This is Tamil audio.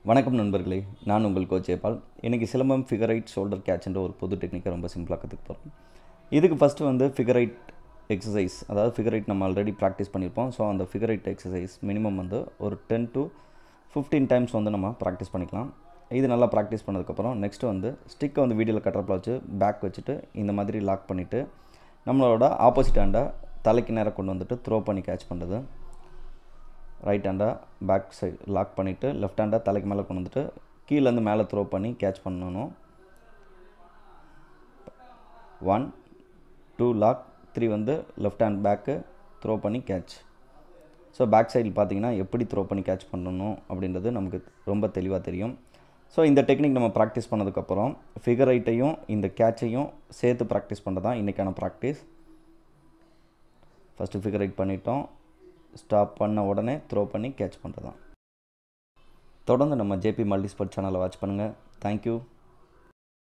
வணக்கம் நண்பர்களே நான் உங்கள் கோச் ஜெயபால் இன்றைக்கி சிலம்பம் ஃபிகர் ரைட் ஷோல்டர் கேட்ச்ன்ற ஒரு புது டெக்னிக்கை ரொம்ப சிம்பிளாக கற்றுக்க போகிறோம் இதுக்கு ஃபஸ்ட்டு வந்து ஃபிகர் ரைட் எக்ஸசைஸ் அதாவது ஃபிகர் ரைட் நம்ம ஆல்ரெடி ப்ராக்டிஸ் பண்ணியிருப்போம் ஸோ அந்த ஃபிகர் ரைட் எக்ஸசைஸ் மினிமம் வந்து ஒரு டென் டு ஃபிஃப்டீன் டைம்ஸ் வந்து நம்ம ப்ராக்டிஸ் பண்ணிக்கலாம் இது நல்லா ப்ராக்டிஸ் பண்ணதுக்கப்புறம் நெக்ஸ்ட்டு வந்து ஸ்டிக்கை வந்து வீடியோவில் கட்டுறப்பில் வச்சு பேக் வச்சுட்டு இந்த மாதிரி லாக் பண்ணிவிட்டு நம்மளோட ஆப்போசிட் ஹேண்டை தலைக்கு நேரம் கொண்டு வந்துட்டு த்ரோ பண்ணி கேட்ச் பண்ணுறது ரைட் ஹேண்டை பேக் சைடு லாக் பண்ணிவிட்டு லெஃப்ட் ஹேண்டை தலைக்கு மேலே கொண்டு வந்துட்டு கீழேருந்து மேலே த்ரோ பண்ணி கேட்ச் பண்ணணும் ஒன் டூ லாக் த்ரீ வந்து லெஃப்ட் ஹேண்ட் பேக்கு த்ரோ பண்ணி கேட்ச் ஸோ பேக் சைடில் பார்த்தீங்கன்னா எப்படி த்ரோ பண்ணி கேட்ச் பண்ணணும் அப்படின்றது நமக்கு ரொம்ப தெளிவாக தெரியும் ஸோ இந்த டெக்னிக் நம்ம ப்ராக்டிஸ் பண்ணதுக்கப்புறம் ஃபிகர் ரைட்டையும் இந்த கேட்சையும் சேர்த்து ப்ராக்டிஸ் பண்ணுறது தான் இன்றைக்கான ப்ராக்டிஸ் ஃபஸ்ட்டு ஃபிகர் ரைட் பண்ணிட்டோம் ஸ்டாப் பண்ண உடனே த்ரோ பண்ணி கேட்ச் பண்ணுறது தான் தொடர்ந்து நம்ம ஜேபி மல்டி ஸ்போர்ட் சேனலை வாட்ச் பண்ணுங்கள் தேங்க்யூ